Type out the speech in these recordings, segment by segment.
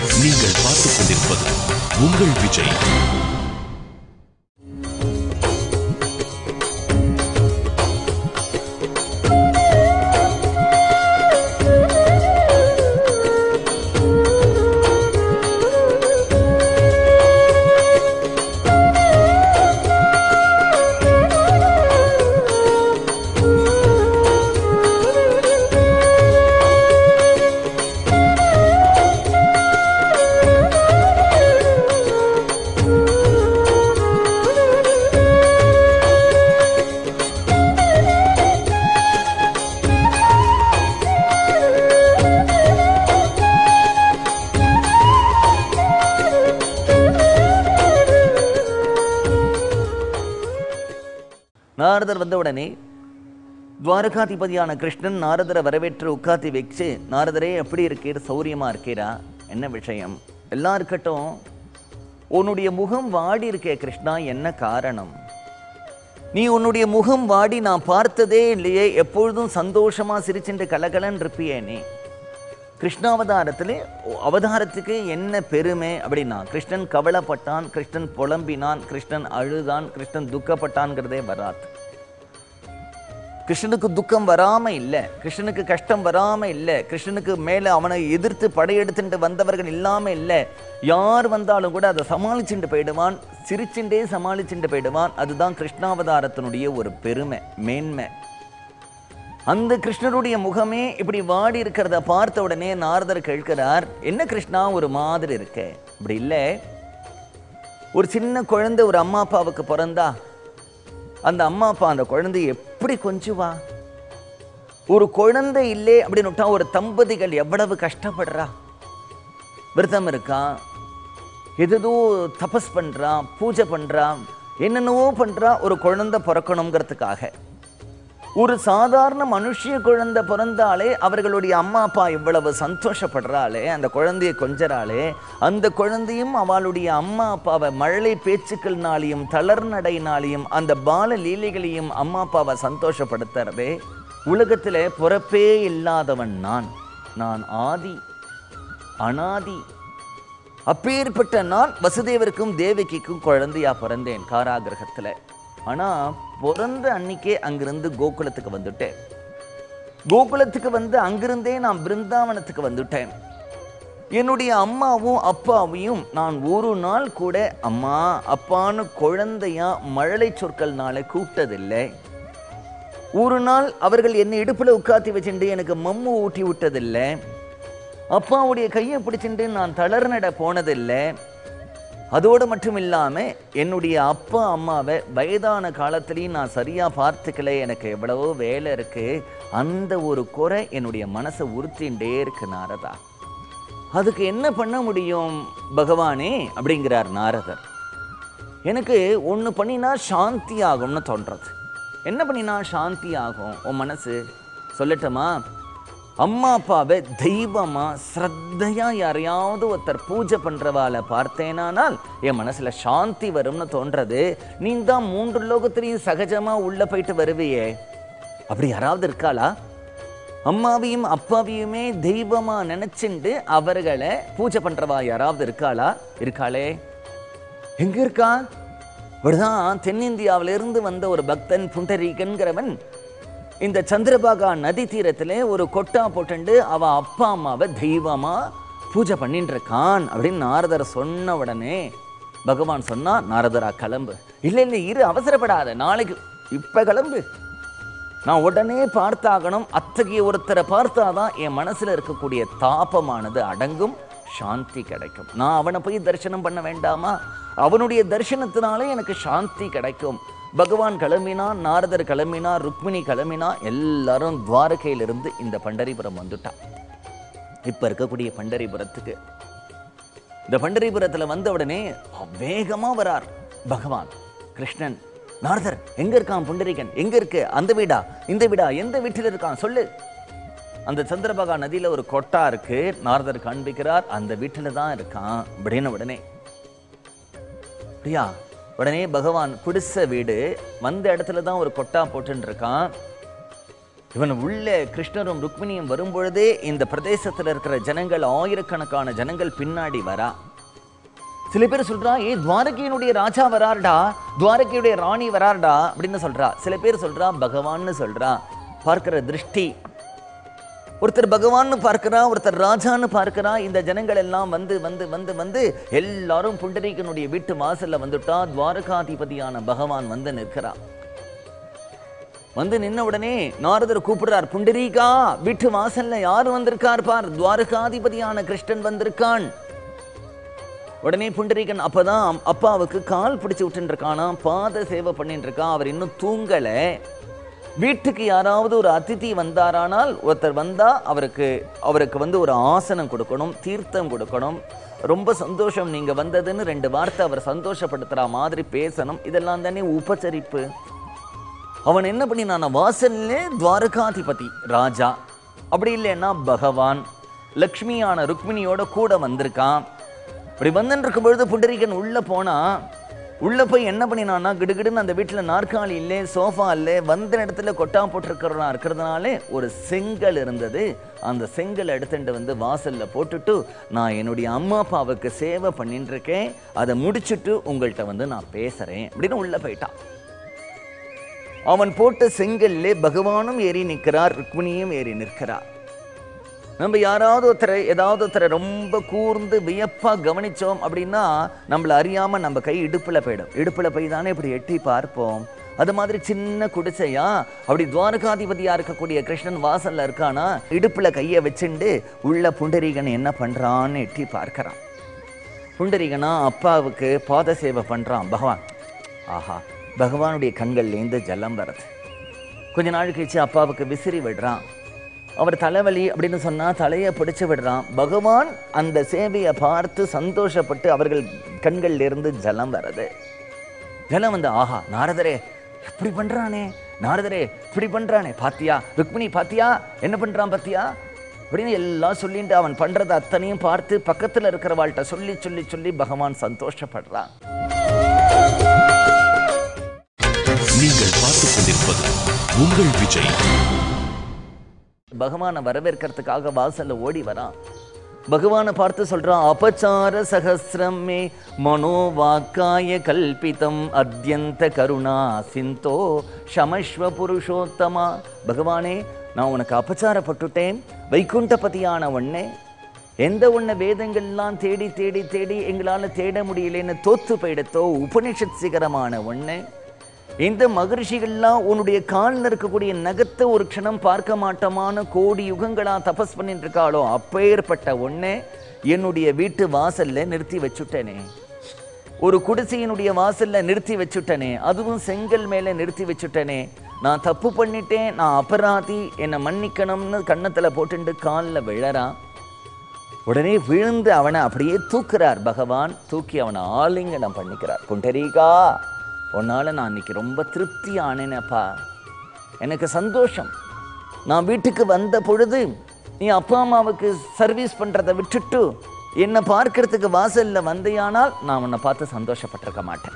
நீங்கள் பார்த்துக் கொண்டிருப்பது உங்கள் விஜய் நாரதர் வந்த உடனே துவாரகாதிபதியான கிருஷ்ணன் நாரதரை வரவேற்று உட்காத்தி வச்சு நாரதரே எப்படி இருக்கீர் சௌரியமா இருக்கீரா என்ன விஷயம் எல்லாம் இருக்கட்டும் உன்னுடைய முகம் வாடி இருக்கே கிருஷ்ணா என்ன காரணம் நீ உன்னுடைய முகம் வாடி நான் பார்த்ததே இல்லையே எப்பொழுதும் சந்தோஷமா சிரிச்சுட்டு கலகலன் இருப்பியே நீ கிருஷ்ணாவதாரத்திலே அவதாரத்துக்கு என்ன பெருமை அப்படின்னா கிருஷ்ணன் கவலைப்பட்டான் கிருஷ்ணன் புலம்பினான் கிருஷ்ணன் அழுதான் கிருஷ்ணன் துக்கப்பட்டான்ங்கிறதே வராது கிருஷ்ணனுக்கு துக்கம் வராம இல்ல கிருஷ்ணனுக்கு கஷ்டம் வராம இல்ல கிருஷ்ணனுக்கு மேல அவனை எதிர்த்து படையெடுத்துட்டு வந்தவர்கள் இல்லாம இல்ல யார் வந்தாலும் கூட அதை சமாளிச்சுட்டு போயிடுவான் சிரிச்சுட்டே சமாளிச்சுட்டு போயிடுவான் அதுதான் கிருஷ்ணாவதாரத்தினுடைய ஒரு பெருமை மேன்மை அந்த கிருஷ்ணருடைய முகமே இப்படி வாடி இருக்கிறத பார்த்த உடனே நாரதர் கேட்கிறார் என்ன கிருஷ்ணா ஒரு மாதிரி இருக்க இப்படி இல்லை ஒரு சின்ன குழந்தை ஒரு அம்மா அப்பாவுக்கு பிறந்தா அந்த அம்மா அப்பா அந்த குழந்தைய எப்படி கொஞ்சுவா ஒரு குழந்தை இல்லை அப்படின்னு விட்டா ஒரு தம்பதிகள் எவ்வளவு கஷ்டப்படுறா விரதம் இருக்கா எதோ தபஸ் பண்றா பூஜை பண்றா என்னென்னவோ பண்றா ஒரு குழந்தை பிறக்கணுங்கிறதுக்காக ஒரு சாதாரண மனுஷிய குழந்தை பிறந்தாலே அவர்களுடைய அம்மா அப்பா இவ்வளவு சந்தோஷப்படுறாளே அந்த குழந்தையை கொஞ்சறாளே அந்த குழந்தையும் அவளுடைய அம்மா அப்பாவை மழலை பேச்சுக்கள்னாலையும் தளர்நடைனாலையும் அந்த பால லீலைகளையும் அம்மா அப்பாவை சந்தோஷப்படுத்துறதே உலகத்துல பிறப்பே இல்லாதவன் நான் நான் ஆதி அனாதி அப்பேற்பட்ட நான் வசுதேவருக்கும் தேவகிக்கும் குழந்தையா பிறந்தேன் காராகிரகத்துல ஆனா பிறந்த அன்னைக்கே அங்கிருந்து கோகுலத்துக்கு வந்துட்டேன் கோகுலத்துக்கு வந்து அங்கிருந்தே நான் பிருந்தாவனத்துக்கு வந்துட்டேன் என்னுடைய அம்மாவும் அப்பாவையும் நான் ஒரு நாள் கூட அம்மா அப்பான்னு குழந்தையா மழலை சொற்கள்னால கூப்பிட்டதில்லை ஒரு நாள் அவர்கள் என்னை இடுப்புல உட்காத்தி வச்சுட்டு எனக்கு மம்மு ஊட்டி விட்டதில்லை அப்பாவுடைய கையை பிடிச்சிட்டு நான் தளர்நட போனதில்லை அதோடு மட்டும் இல்லாமல் என்னுடைய அப்பா அம்மாவை வயதான காலத்துலேயும் நான் சரியாக பார்த்துக்கல எனக்கு எவ்வளவோ வேலை இருக்குது அந்த ஒரு குறை என்னுடைய மனசை உறுத்தின்றே இருக்கு நாரதா அதுக்கு என்ன பண்ண முடியும் பகவானே அப்படிங்கிறார் நாரதர் எனக்கு ஒன்று பண்ணினா சாந்தி ஆகும்னு தோன்றது என்ன பண்ணினா சாந்தி ஆகும் உன் மனசு சொல்லட்டுமா அம்மா அப்பாவை தெய்வமா ஸ்ரத்தையா யாரையாவது ஒருத்தர் பூஜை பண்றவாளை பார்த்தேனானால் என் மனசுல சாந்தி வரும்னு தோன்றது நீ தான் மூன்று லோகத்திலையும் சகஜமா உள்ள போயிட்டு வருவியே அப்படி யாராவது இருக்காளா அம்மாவையும் அப்பாவையுமே தெய்வமா நினைச்சுண்டு அவர்களை பூஜை பண்றவா யாராவது இருக்காளா இருக்காளே எங்க இருக்கா இவர்தான் தென்னிந்தியாவிலிருந்து வந்த ஒரு பக்தன் புண்டரீகன்கிறவன் இந்த சந்திரபாகா நதி தீரத்திலே ஒரு கொட்டா போட்டுண்டு அவ அப்பா அம்மாவை தெய்வமா பூஜை பண்ணிட்டு இருக்கான் அப்படின்னு நாரதர் சொன்ன உடனே பகவான் சொன்னா நாரதரா கிளம்பு இல்லை இல்லை இரு அவசரப்படாத நாளைக்கு இப்ப கிளம்பு நான் உடனே பார்த்தாகணும் அத்தகைய ஒருத்தரை பார்த்தாதான் என் மனசுல இருக்கக்கூடிய தாபமானது அடங்கும் சாந்தி கிடைக்கும் நான் அவனை போய் தரிசனம் பண்ண வேண்டாமா அவனுடைய தரிசனத்தினாலே எனக்கு சாந்தி கிடைக்கும் பகவான் கிளம்பினா நாரதர் கிளம்பினா ருக்மிணி கிளம்பினா எல்லாரும் துவாரகையிலிருந்து இந்த பண்டரிபுரம் வந்துட்டான் இப்ப இருக்கக்கூடிய பண்டரிபுரத்துக்கு இந்த பண்டரிபுரத்துல வந்த உடனே வேகமா வரார் பகவான் கிருஷ்ணன் நாரதர் எங்க இருக்கான் புண்டரிகன் எங்க இருக்கு அந்த வீடா இந்த வீடா எந்த வீட்டில் இருக்கான் சொல்லு அந்த சந்திரபாகா நதியில ஒரு கொட்டா இருக்கு நாரதர் காண்பிக்கிறார் அந்த வீட்டில தான் இருக்கான் அப்படின்னு உடனே அப்படியா உடனே பகவான் குடிச வீடு வந்த இடத்துல தான் ஒரு கொட்டா போட்டுன்னு இருக்கான் இவன் உள்ள கிருஷ்ணரும் ருக்மிணியும் வரும்பொழுதே இந்த பிரதேசத்தில் இருக்கிற ஜனங்கள் ஆயிரக்கணக்கான ஜனங்கள் பின்னாடி வரா சில பேர் சொல்றா ஏ துவாரகையினுடைய ராஜா வரார்டா துவாரகையுடைய ராணி வரார்டா அப்படின்னு சொல்றா சில பேர் சொல்றா பகவான்னு சொல்றா பார்க்கிற திருஷ்டி ஒருத்தர் பகவான்னு பார்க்கிறா ஒருத்தர் ராஜான்னு பார்க்கிறா இந்த ஜனங்கள் எல்லாம் வந்து வந்து வந்து வந்து எல்லாரும் புண்டரீகனுடைய வீட்டு வாசல்ல வந்துட்டா துவாரகாதிபதியான பகவான் வந்து நிற்கிறா வந்து நின்ன உடனே நாரதர் கூப்பிடுறார் புண்டரீகா வீட்டு வாசல்ல யார் வந்திருக்கார் பார் துவாரகாதிபதியான கிருஷ்ணன் வந்திருக்கான் உடனே புண்டரீகன் அப்பதான் அம்- அப்பாவுக்கு கால் பிடிச்சு விட்டுன்னு இருக்கானா பாத சேவை பண்ணிட்டு இருக்கான் அவர் இன்னும் தூங்கல வீட்டுக்கு யாராவது ஒரு அதிதி வந்தாரானால் ஒருத்தர் வந்தா அவருக்கு அவருக்கு வந்து ஒரு ஆசனம் கொடுக்கணும் தீர்த்தம் கொடுக்கணும் ரொம்ப சந்தோஷம் நீங்க வந்ததுன்னு ரெண்டு வார்த்தை அவர் சந்தோஷப்படுத்துற மாதிரி பேசணும் இதெல்லாம் தானே உபசரிப்பு அவன் என்ன பண்ணினான் வாசல்லே துவாரகாதிபதி ராஜா அப்படி இல்லைன்னா பகவான் லக்ஷ்மியான ருக்மிணியோட கூட வந்திருக்கான் அப்படி வந்துட்டு இருக்கும் பொழுது புண்டரீகன் உள்ள போனா உள்ள போய் என்ன பண்ணினான்னா கிடுகிடுன்னு அந்த வீட்டுல நாற்காலி இல்லை சோஃபா இல்லை வந்த இடத்துல கொட்டா போட்டிருக்கிறவனா இருக்கிறதுனாலே ஒரு செங்கல் இருந்தது அந்த செங்கல் எடுத்துட்டு வந்து வாசல்ல போட்டுட்டு நான் என்னுடைய அம்மா அப்பாவுக்கு சேவை பண்ணிட்டு இருக்கேன் அதை முடிச்சுட்டு உங்கள்கிட்ட வந்து நான் பேசுறேன் அப்படின்னு உள்ள போயிட்டான் அவன் போட்ட செங்கல்லே பகவானும் ஏறி நிற்கிறார் ருக்மிணியும் ஏறி நிற்கிறார் நம்ம யாராவது ஒருத்தரை ஏதாவது ஒருத்தரை ரொம்ப கூர்ந்து வியப்பா கவனிச்சோம் அப்படின்னா நம்மள அறியாம நம்ம கை இடுப்புல போயிடும் இடுப்புல போய் தானே இப்படி எட்டி பார்ப்போம் அது மாதிரி சின்ன குடிசையா அப்படி துவாரகாதிபதியா இருக்கக்கூடிய கிருஷ்ணன் வாசல்ல இருக்கானா இடுப்புல கையை வச்சுண்டு உள்ள புண்டரீகன் என்ன பண்றான்னு எட்டி பார்க்கறான் புண்டரீகனா அப்பாவுக்கு பாத சேவை பண்றான் பகவான் ஆஹா பகவானுடைய கண்கள்லேருந்து ஜலம் வருது கொஞ்ச நாள் கழிச்சு அப்பாவுக்கு விசிறி விடுறான் அவர் தலைவலி அப்படின்னு சொன்னா தலையை பிடிச்சு விடுறான் பகவான் அந்த சேவையை பார்த்து சந்தோஷப்பட்டு அவர்கள் கண்கள்ல இருந்து ஜலம் வருது ஜலம் வந்து ஆஹா நாரதரே இப்படி பண்றானே நாரதரே இப்படி பண்றானே பாத்தியா ருக்மிணி பாத்தியா என்ன பண்றான் பாத்தியா அப்படின்னு எல்லாம் சொல்லிட்டு அவன் பண்றதை அத்தனையும் பார்த்து பக்கத்துல இருக்கிறவாள்கிட்ட சொல்லி சொல்லி சொல்லி பகவான் சந்தோஷப்படுறான் நீங்கள் பார்த்துக் கொண்டிருப்பது உங்கள் விஜய் பகவானை வரவேற்கிறதுக்காக வாசல்ல ஓடி வரான் பகவானை பார்த்து சொல்றான் அபச்சார சகசிரம் மே மனோவாக்காய கல்பிதம் அத்யந்த கருணா சிந்தோ ஷமஸ்வ புருஷோத்தமா பகவானே நான் உனக்கு அபச்சாரப்பட்டுட்டேன் வைகுண்டபதியான ஒன்னே எந்த ஒன்ன வேதங்கள்லாம் தேடி தேடி தேடி எங்களால தேட முடியலன்னு தோத்து போயிடத்தோ உபனிஷத் சிகரமான ஒண்ணு இந்த மகரிஷிகள்லாம் உன்னுடைய காலில் இருக்கக்கூடிய நகத்தை ஒரு க்ஷணம் பார்க்க மாட்டோமான கோடி யுகங்களா தபஸ் பண்ணிட்டு இருக்காளோ அப்பேற்பட்ட ஒண்ணே என்னுடைய வீட்டு வாசல்ல நிறுத்தி வச்சுட்டேனே ஒரு குடிசையினுடைய வாசல்ல நிறுத்தி வச்சுட்டனே அதுவும் செங்கல் மேல நிறுத்தி வச்சுட்டனே நான் தப்பு பண்ணிட்டேன் நான் அபராதி என்னை மன்னிக்கணும்னு கன்னத்துல போட்டுண்டு காலில் விழறான் உடனே விழுந்து அவனை அப்படியே தூக்குறார் பகவான் தூக்கி அவனை ஆலிங்கனம் பண்ணிக்கிறார் புண்டரீகா உன்னால நான் இன்னைக்கு ரொம்ப திருப்தி ஆனேனப்பா எனக்கு சந்தோஷம் நான் வீட்டுக்கு வந்த பொழுது நீ அப்பா அம்மாவுக்கு சர்வீஸ் பண்றதை விட்டுட்டு என்னை பார்க்கறதுக்கு வாசல்ல வந்தையானால் நான் உன்னை பார்த்து சந்தோஷப்பட்டிருக்க மாட்டேன்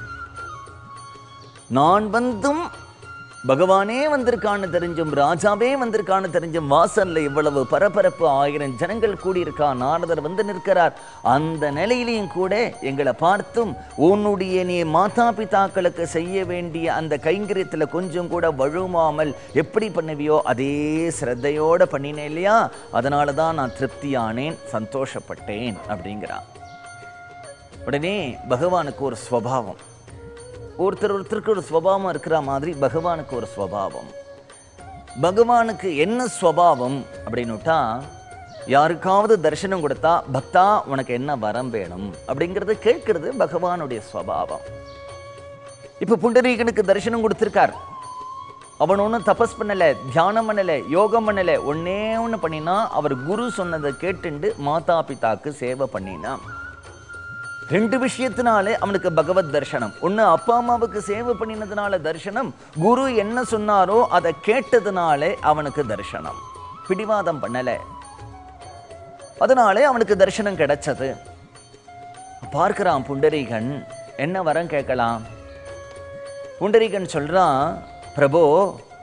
நான் வந்தும் பகவானே வந்திருக்கான்னு தெரிஞ்சும் ராஜாவே வந்திருக்கான்னு தெரிஞ்சும் வாசல்ல இவ்வளவு பரபரப்பு ஆயிரம் ஜனங்கள் கூடியிருக்கா நாரதர் வந்து நிற்கிறார் அந்த நிலையிலையும் கூட எங்களை பார்த்தும் உன்னுடைய நீ மாதா பிதாக்களுக்கு செய்ய வேண்டிய அந்த கைங்கரியத்துல கொஞ்சம் கூட வழுமாமல் எப்படி பண்ணுவியோ அதே சிரத்தையோட பண்ணினேன் இல்லையா அதனால தான் நான் திருப்தியானேன் சந்தோஷப்பட்டேன் அப்படிங்கிறான் உடனே பகவானுக்கு ஒரு ஸ்வபாவம் ஒருத்தர் ஒருத்தருக்கு ஒரு ஸ்வபாவம் இருக்கிற மாதிரி பகவானுக்கு ஒரு ஸ்வபாவம் பகவானுக்கு என்ன ஸ்வபாவம் அப்படின்னுட்டா யாருக்காவது தரிசனம் கொடுத்தா பக்தா உனக்கு என்ன வரம் வேணும் அப்படிங்கிறத கேட்கறது பகவானுடைய ஸ்வபாவம் இப்போ புண்டரீகனுக்கு தரிசனம் கொடுத்துருக்கார் அவன் ஒன்றும் தபஸ் பண்ணல தியானம் பண்ணல யோகம் பண்ணல ஒன்னே ஒன்று பண்ணினா அவர் குரு சொன்னதை கேட்டுண்டு மாதா பிதாக்கு சேவை பண்ணினான் ரெண்டு விஷயத்தினாலே அவனுக்கு பகவத் தரிசனம் ஒண்ணு அப்பா அம்மாவுக்கு சேவை பண்ணினதுனால தரிசனம் குரு என்ன சொன்னாரோ அதை கேட்டதுனாலே அவனுக்கு தரிசனம் பிடிவாதம் பண்ணல அதனாலே அவனுக்கு தரிசனம் கிடைச்சது பார்க்கிறான் புண்டரீகன் என்ன வரம் கேட்கலாம் புண்டரீகன் சொல்றான் பிரபு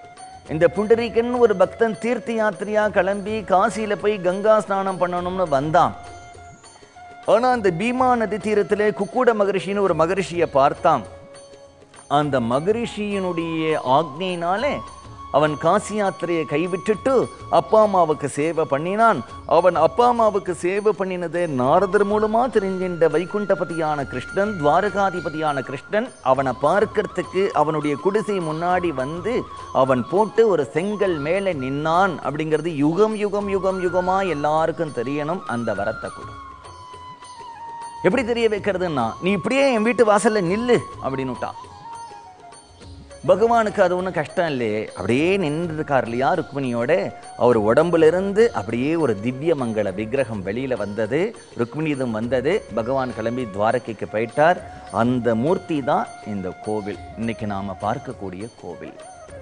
இந்த புண்டரீகன் ஒரு பக்தன் தீர்த்த யாத்திரையா கிளம்பி காசியில போய் கங்கா ஸ்நானம் பண்ணணும்னு வந்தான் ஆனா அந்த பீமா நதி தீரத்திலே குக்குட மகரிஷின்னு ஒரு மகரிஷியை பார்த்தான் அந்த மகரிஷியினுடைய ஆக்ஞையினாலே அவன் காசி யாத்திரையை கைவிட்டுட்டு அப்பா அம்மாவுக்கு சேவை பண்ணினான் அவன் அப்பா அம்மாவுக்கு சேவை பண்ணினது நாரதர் மூலமா தெரிஞ்சின்ற வைகுண்டபதியான கிருஷ்ணன் துவாரகாதிபதியான கிருஷ்ணன் அவனை பார்க்கறதுக்கு அவனுடைய குடிசை முன்னாடி வந்து அவன் போட்டு ஒரு செங்கல் மேலே நின்னான் அப்படிங்கிறது யுகம் யுகம் யுகம் யுகமா எல்லாருக்கும் தெரியணும் அந்த வரத்தை கொடு எப்படி தெரிய வைக்கிறதுன்னா நீ இப்படியே என் வீட்டு வாசல்ல நில்லு அப்படின்னுட்டான் பகவானுக்கு அது ஒன்றும் கஷ்டம் இல்லையே அப்படியே நின்று இருக்கார் இல்லையா ருக்மிணியோட அவர் உடம்புல இருந்து அப்படியே ஒரு திவ்ய மங்கள விக்கிரகம் வெளியில வந்தது ருக்மிணிதும் வந்தது பகவான் கிளம்பி துவாரகைக்கு போயிட்டார் அந்த மூர்த்தி தான் இந்த கோவில் இன்னைக்கு நாம பார்க்கக்கூடிய கோவில்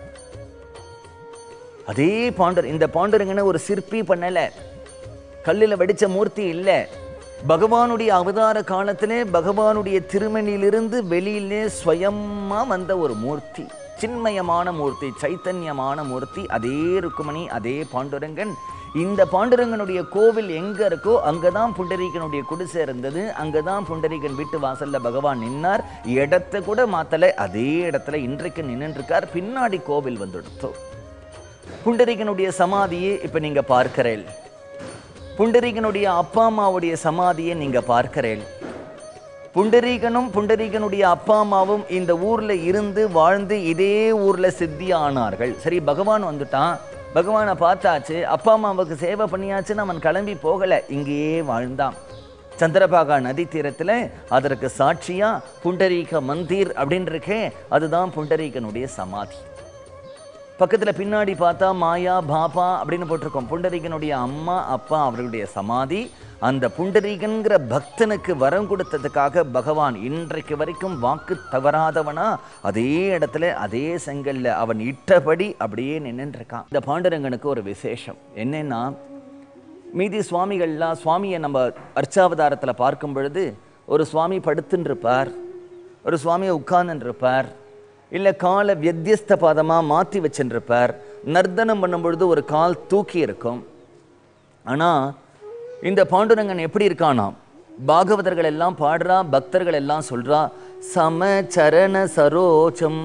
அதே பாண்டர் இந்த பாண்டருங்கன்னு ஒரு சிற்பி பண்ணல கல்லில் வடிச்ச மூர்த்தி இல்லை பகவானுடைய அவதார காலத்திலே பகவானுடைய திருமணியிலிருந்து வெளியிலே ஸ்வயமா வந்த ஒரு மூர்த்தி சின்மயமான மூர்த்தி சைத்தன்யமான மூர்த்தி அதே ருக்குமணி அதே பாண்டுரங்கன் இந்த பாண்டுரங்கனுடைய கோவில் எங்க இருக்கோ அங்கதான் புண்டரீகனுடைய குடிசை இருந்தது அங்கதான் புண்டரீகன் வீட்டு வாசல்ல பகவான் நின்னார் இடத்தை கூட மாத்தல அதே இடத்துல இன்றைக்கு நின்றுருக்கார் பின்னாடி கோவில் வந்துடுத்தோ புண்டரீகனுடைய சமாதியை இப்ப நீங்க பார்க்கிறேன் புண்டரீகனுடைய அப்பா அம்மாவுடைய சமாதியை நீங்க பார்க்கிறேன் புண்டரீகனும் புண்டரீகனுடைய அப்பா அம்மாவும் இந்த ஊர்ல இருந்து வாழ்ந்து இதே ஊர்ல சித்தி ஆனார்கள் சரி பகவான் வந்துட்டான் பகவானை பார்த்தாச்சு அப்பா அம்மாவுக்கு சேவை பண்ணியாச்சுன்னு அவன் கிளம்பி போகல இங்கேயே வாழ்ந்தான் சந்திரபாகா நதி தீரத்துல அதற்கு சாட்சியா புண்டரீக மந்திர் அப்படின்னு இருக்கே அதுதான் புண்டரீகனுடைய சமாதி பக்கத்துல பின்னாடி பார்த்தா மாயா பாபா அப்படின்னு போட்டிருக்கோம் புண்டரீகனுடைய அம்மா அப்பா அவர்களுடைய சமாதி அந்த புண்டரீகன்கிற பக்தனுக்கு வரம் கொடுத்ததுக்காக பகவான் இன்றைக்கு வரைக்கும் வாக்கு தவறாதவனா அதே இடத்துல அதே செங்கல்ல அவன் இட்டபடி அப்படியே நின்னுட்டு இருக்கான் இந்த பாண்டுரங்கனுக்கு ஒரு விசேஷம் என்னன்னா மீதி சுவாமிகள்லாம் சுவாமியை நம்ம அர்ச்சாவதாரத்துல பார்க்கும் பொழுது ஒரு சுவாமி படுத்துன்னு இருப்பார் ஒரு சுவாமி உட்கார்ந்துன்னு இருப்பார் இல்லை காலை வியத்தியஸ்த பாதமாக மாற்றி வச்சுருப்பார் நர்த்தனம் பண்ணும் பொழுது ஒரு கால் தூக்கி இருக்கும் ஆனால் இந்த பாண்டுரங்கன் எப்படி இருக்கானாம் பாகவதர்கள் எல்லாம் பாடுறா பக்தர்கள் எல்லாம் சொல்றா சமச்சரண சரோஜம்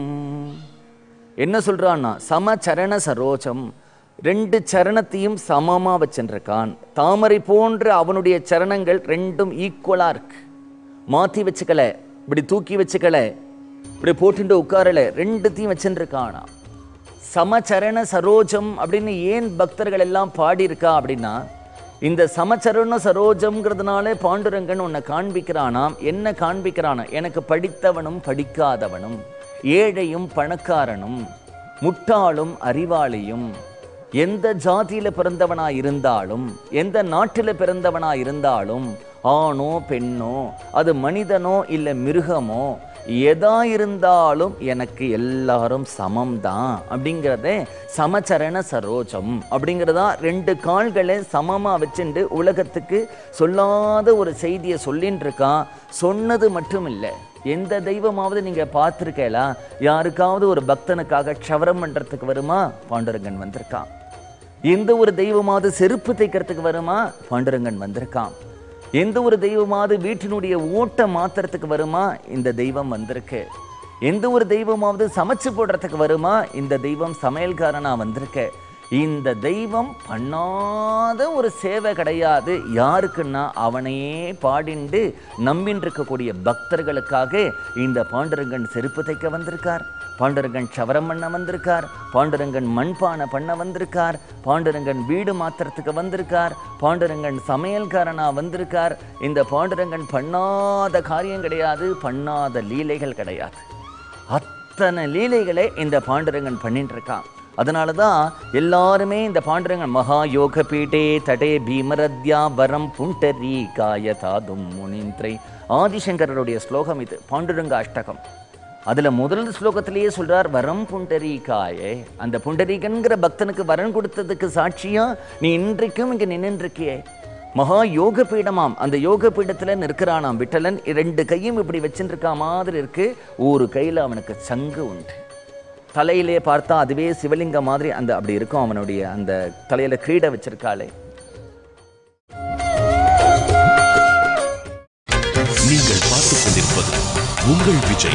என்ன சொல்றான்னா சமச்சரண சரோஜம் ரெண்டு சரணத்தையும் சமமா வச்சுருக்கான் தாமரை போன்ற அவனுடைய சரணங்கள் ரெண்டும் ஈக்குவலா இருக்கு மாத்தி வச்சுக்கல இப்படி தூக்கி வச்சுக்கல இப்படி போட்டுட்டு உட்காரல ரெண்டுத்தையும் வச்சுருக்கானா சமச்சரண சரோஜம் அப்படின்னு ஏன் பக்தர்கள் எல்லாம் பாடியிருக்கா அப்படின்னா இந்த சமச்சரண சரோஜம்ங்கிறதுனாலே பாண்டுரங்கன் உன்னை காண்பிக்கிறானாம் என்ன காண்பிக்கிறானா எனக்கு படித்தவனும் படிக்காதவனும் ஏழையும் பணக்காரனும் முட்டாளும் அறிவாளியும் எந்த ஜாதியில பிறந்தவனா இருந்தாலும் எந்த நாட்டில பிறந்தவனா இருந்தாலும் ஆணோ பெண்ணோ அது மனிதனோ இல்லை மிருகமோ எதா இருந்தாலும் எனக்கு எல்லாரும் சமம்தான் அப்படிங்கிறதே சமச்சரண சரோஜம் அப்படிங்கிறதா ரெண்டு கால்களை சமமாக வச்சுண்டு உலகத்துக்கு சொல்லாத ஒரு செய்தியை சொல்லின்னு இருக்கான் சொன்னது மட்டும் இல்லை எந்த தெய்வமாவது நீங்கள் பார்த்துருக்கேலா யாருக்காவது ஒரு பக்தனுக்காக க்ஷவரம் பண்ணுறதுக்கு வருமா பாண்டுரங்கன் வந்திருக்கான் எந்த ஒரு தெய்வமாவது செருப்பு தைக்கிறதுக்கு வருமா பாண்டுரங்கன் வந்திருக்கான் எந்த ஒரு தெய்வமாவது வீட்டினுடைய ஓட்டை மாத்துறதுக்கு வருமா இந்த தெய்வம் வந்திருக்கு எந்த ஒரு தெய்வமாவது சமைச்சு போடுறதுக்கு வருமா இந்த தெய்வம் சமையல்காரனா வந்திருக்கு இந்த தெய்வம் பண்ணாத ஒரு சேவை கிடையாது யாருக்குன்னா அவனையே பாடிண்டு நம்பின்னு இருக்கக்கூடிய பக்தர்களுக்காக இந்த பாண்டுரங்கன் செருப்பு தைக்க வந்திருக்கார் பாண்டுரங்கன் சவரம் பண்ண வந்திருக்கார் பாண்டுரங்கன் மண்பானை பண்ண வந்திருக்கார் பாண்டுரங்கன் வீடு மாத்துறதுக்கு வந்திருக்கார் பாண்டுரங்கன் சமையல்காரனா வந்திருக்கார் இந்த பாண்டுரங்கன் பண்ணாத காரியம் கிடையாது பண்ணாத லீலைகள் கிடையாது அத்தனை லீலைகளை இந்த பாண்டுரங்கன் பண்ணிட்டு இருக்கான் அதனால தான் எல்லாருமே இந்த பாண்டுரங்கன் மகா யோக பீட்டே தடே பீமரத்யா வரம் புண்டரி காயதாதும் முனிந்திரை ஆதிசங்கரருடைய ஸ்லோகம் இது பாண்டுரங்க அஷ்டகம் அதுல முதல் ஸ்லோகத்திலேயே சொல்றார் வரம் புண்டரீகாயே அந்த புண்டரீகன்கிற பக்தனுக்கு வரம் கொடுத்ததுக்கு சாட்சியா நீ இன்றைக்கும் இங்க நின்றுருக்கியே மகா யோக பீடமாம் அந்த யோக பீடத்துல நிற்கிறானாம் விட்டலன் ரெண்டு கையும் இப்படி வச்சுருக்கா மாதிரி இருக்கு ஒரு கையில அவனுக்கு சங்கு உண்டு தலையிலே பார்த்தா அதுவே சிவலிங்கம் மாதிரி அந்த அப்படி இருக்கும் அவனுடைய அந்த தலையில கிரீட வச்சிருக்காளே நீங்கள் பார்த்துக் கொண்டிருப்பது உங்கள் விஜய்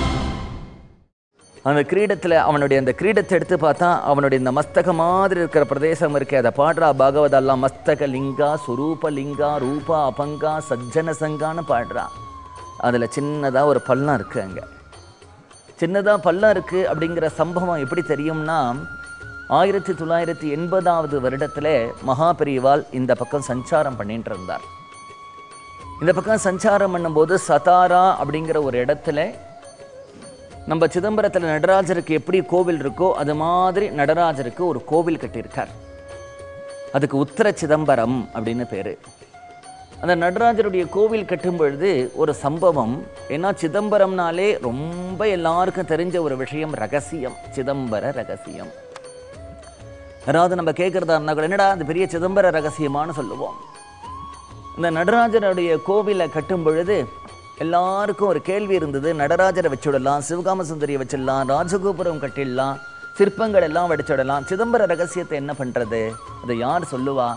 அந்த கிரீடத்துல அவனுடைய அந்த கிரீடத்தை எடுத்து பார்த்தா அவனுடைய இந்த மஸ்தக மாதிரி இருக்கிற பிரதேசம் இருக்கே அதை பாடுறா பாகவதெல்லாம் மஸ்தக லிங்கா சுரூப லிங்கா ரூபா அபங்கா சஜ்ஜன சங்கான்னு பாடுறா அதுல சின்னதா ஒரு பள்ளம் இருக்கு அங்க சின்னதா பள்ளம் இருக்கு அப்படிங்கிற சம்பவம் எப்படி தெரியும்னா ஆயிரத்தி தொள்ளாயிரத்தி எண்பதாவது வருடத்துல மகாபெரிவால் இந்த பக்கம் சஞ்சாரம் பண்ணிட்டு இருந்தார் இந்த பக்கம் சஞ்சாரம் பண்ணும்போது சதாரா அப்படிங்கிற ஒரு இடத்துல நம்ம சிதம்பரத்தில் நடராஜருக்கு எப்படி கோவில் இருக்கோ அது மாதிரி நடராஜருக்கு ஒரு கோவில் கட்டியிருக்கார் அதுக்கு உத்தர சிதம்பரம் அப்படின்னு பேரு அந்த நடராஜருடைய கோவில் கட்டும் பொழுது ஒரு சம்பவம் ஏன்னா சிதம்பரம்னாலே ரொம்ப எல்லாருக்கும் தெரிஞ்ச ஒரு விஷயம் ரகசியம் சிதம்பர ரகசியம் யாராவது நம்ம கேட்கறதா இருந்தா கூட என்னடா அது பெரிய சிதம்பர ரகசியமான்னு சொல்லுவோம் இந்த நடராஜருடைய கோவிலை கட்டும் பொழுது எல்லாருக்கும் ஒரு கேள்வி இருந்தது நடராஜரை வச்சுடலாம் சிவகாம சுந்தரியை வச்சிடலாம் ராஜகோபுரம் கட்டிடலாம் சிற்பங்கள் எல்லாம் வடிச்சிடலாம் சிதம்பர ரகசியத்தை என்ன பண்றது அதை யார் சொல்லுவா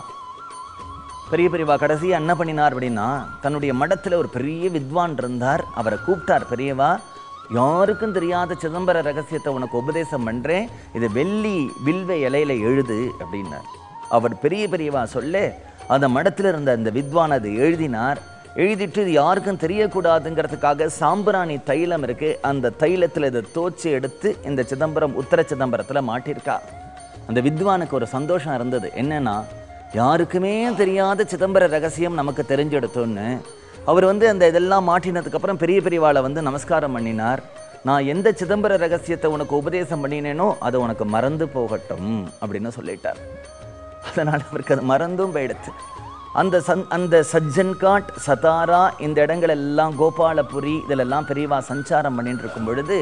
பெரிய பெரியவா கடைசியா என்ன பண்ணினார் அப்படின்னா தன்னுடைய மடத்துல ஒரு பெரிய வித்வான் இருந்தார் அவரை கூப்பிட்டார் பெரியவா யாருக்கும் தெரியாத சிதம்பர ரகசியத்தை உனக்கு உபதேசம் பண்றேன் இது வெள்ளி வில்வ இலையில எழுது அப்படின்னார் அவர் பெரிய பெரியவா சொல்ல அந்த மடத்துல இருந்த அந்த வித்வான் அதை எழுதினார் எழுதிட்டு இது யாருக்கும் தெரியக்கூடாதுங்கிறதுக்காக சாம்பிராணி தைலம் இருக்கு அந்த தைலத்துல இதை தோச்சி எடுத்து இந்த சிதம்பரம் உத்தர சிதம்பரத்துல மாட்டியிருக்கா அந்த வித்வானுக்கு ஒரு சந்தோஷம் இருந்தது என்னன்னா யாருக்குமே தெரியாத சிதம்பர ரகசியம் நமக்கு தெரிஞ்செடுத்தோன்னு அவர் வந்து அந்த இதெல்லாம் மாட்டினதுக்கு அப்புறம் பெரிய பெரியவாளை வந்து நமஸ்காரம் பண்ணினார் நான் எந்த சிதம்பர ரகசியத்தை உனக்கு உபதேசம் பண்ணினேனோ அது உனக்கு மறந்து போகட்டும் அப்படின்னு சொல்லிட்டார் அதனால் அவருக்கு அது மறந்தும் போயிடுச்சு அந்த சன் அந்த சஜ்ஜன்காட் சதாரா இந்த இடங்கள் எல்லாம் கோபாலபுரி இதிலெல்லாம் பெரியவா சஞ்சாரம் பண்ணிட்டு இருக்கும் பொழுது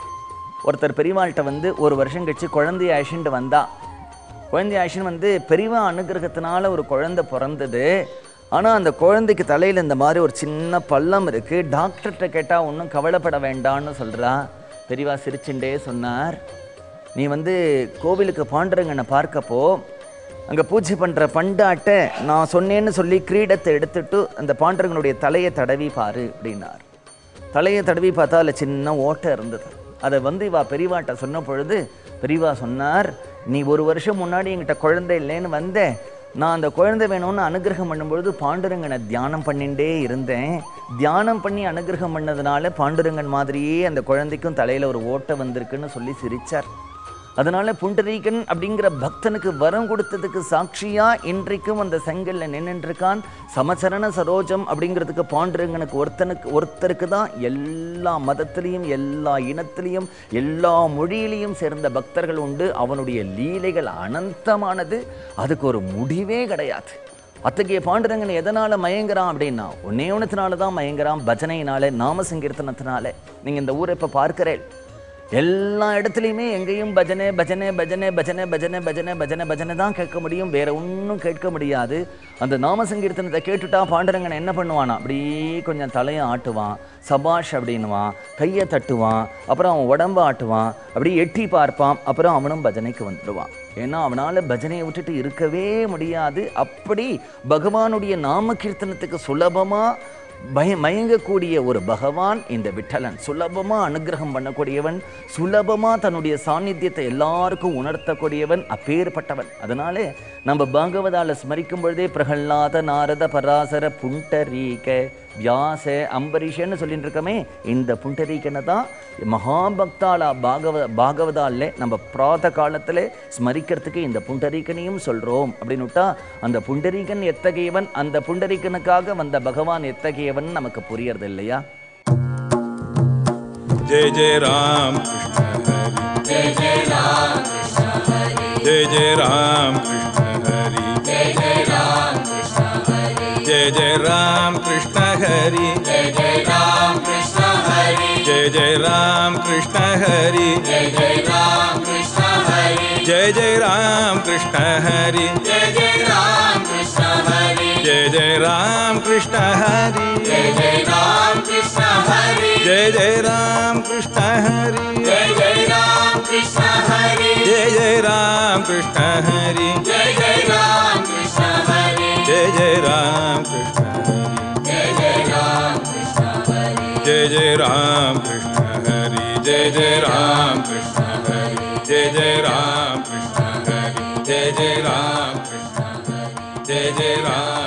ஒருத்தர் பெரியவாள்கிட்ட வந்து ஒரு வருஷம் கழிச்சு குழந்தைய அழிச்சுட்டு வந்தா குழந்தைய அழிச்சுன்னு வந்து பெரியவா அனுகிரகத்தினால ஒரு குழந்தை பிறந்தது ஆனால் அந்த குழந்தைக்கு தலையில் இந்த மாதிரி ஒரு சின்ன பள்ளம் இருக்கு டாக்டர்கிட்ட கேட்டால் ஒன்றும் கவலைப்பட வேண்டாம்னு சொல்றா பெரியவா சிரிச்சுண்டே சொன்னார் நீ வந்து கோவிலுக்கு பாண்டுரங்கனை பார்க்கப்போ அங்கே பூஜை பண்ணுற பண்டாட்டை நான் சொன்னேன்னு சொல்லி கிரீடத்தை எடுத்துட்டு அந்த பாண்டரங்கனுடைய தலையை தடவி பாரு அப்படின்னார் தலையை தடவி பார்த்தா அதில் சின்ன ஓட்டை இருந்தது அதை வந்து இவா பெரியவாட்ட சொன்ன பொழுது பெரியவா சொன்னார் நீ ஒரு வருஷம் முன்னாடி என்கிட்ட குழந்தை இல்லைன்னு வந்த நான் அந்த குழந்தை வேணும்னு அனுகிரகம் பண்ணும்பொழுது பாண்டுரங்கனை தியானம் பண்ணிட்டே இருந்தேன் தியானம் பண்ணி அனுகிரகம் பண்ணதுனால பாண்டுரங்கன் மாதிரியே அந்த குழந்தைக்கும் தலையில் ஒரு ஓட்டை வந்திருக்குன்னு சொல்லி சிரிச்சார் அதனால புண்டரீகன் அப்படிங்கிற பக்தனுக்கு வரம் கொடுத்ததுக்கு சாட்சியா இன்றைக்கும் அந்த செங்கல்ல நின்னுட்டு இருக்கான் சமச்சரண சரோஜம் அப்படிங்கிறதுக்கு பாண்டுரங்கனுக்கு ஒருத்தனுக்கு ஒருத்தருக்கு தான் எல்லா மதத்திலையும் எல்லா இனத்திலையும் எல்லா மொழியிலையும் சேர்ந்த பக்தர்கள் உண்டு அவனுடைய லீலைகள் அனந்தமானது அதுக்கு ஒரு முடிவே கிடையாது அத்தகைய பாண்டுரங்கன் எதனால மயங்குறான் அப்படின்னா ஒன்னே ஒன்றத்தினால தான் மயங்குறான் பஜனையினால நாம சங்கீர்த்தனத்தினால நீங்க இந்த ஊரை இப்ப பார்க்கிறேன் எல்லா இடத்துலையுமே எங்கேயும் பஜனை பஜனை பஜனை பஜனை பஜனை பஜனை பஜனை பஜனை தான் கேட்க முடியும் வேற ஒன்றும் கேட்க முடியாது அந்த நாம சங்கீர்த்தனத்தை கேட்டுட்டா பாண்டரங்கன் என்ன பண்ணுவானா அப்படியே கொஞ்சம் தலையை ஆட்டுவான் சபாஷ் அப்படின்னுவான் கையை தட்டுவான் அப்புறம் அவன் உடம்ப ஆட்டுவான் அப்படியே எட்டி பார்ப்பான் அப்புறம் அவனும் பஜனைக்கு வந்துடுவான் ஏன்னா அவனால பஜனையை விட்டுட்டு இருக்கவே முடியாது அப்படி பகவானுடைய நாம கீர்த்தனத்துக்கு சுலபமா பய மயங்கக்கூடிய ஒரு பகவான் இந்த விட்டலன் சுலபமா அனுகிரகம் பண்ணக்கூடியவன் சுலபமா தன்னுடைய சாநித்தியத்தை எல்லாருக்கும் உணர்த்தக்கூடியவன் அப்பேற்பட்டவன் அதனாலே நம்ம பாகவதால ஸ்மரிக்கும் பொழுதே பிரகல்லாத நாரத பராசர புண்டரீக வியாச அம்பரீஷன்னு சொல்லிட்டு இருக்கோமே இந்த புண்டரீகனை தான் மகாபக்தாலா பாகவ பாகவதால நம்ம பிராத காலத்துல ஸ்மரிக்கிறதுக்கு இந்த புண்டரீகனையும் சொல்றோம் அப்படின்னு விட்டா அந்த புண்டரீகன் எத்தகையவன் அந்த புண்டரீகனுக்காக வந்த பகவான் எத்தகையவன் நமக்கு புரியறது இல்லையா जय जय राम कृष्ण हरि जय जय राम कृष्ण हरि जय जय राम कृष्ण हरि जय जय राम कृष्ण हरि जय जय राम कृष्ण हरि जय जय राम कृष्ण हरि जय जय राम कृष्ण हरि जय जय राम कृष्ण हरि जय जय राम कृष्ण हरि जय जय राम कृष्ण हरि जय जय राम कृष्ण हरि जय जय राम कृष्ण हरि जय जय राम Krishna Hari जय जय Ram Krishna Hari Jai Jai Ram Krishna Hari जय जय Ram Krishna Hari Jai Jai Ram Krishna Hari जय जय राम कृष्ण हरि जय जय राम कृष्ण हरि जय जय राम कृष्ण हरि जय जय राम कृष्ण हरि जय जय राम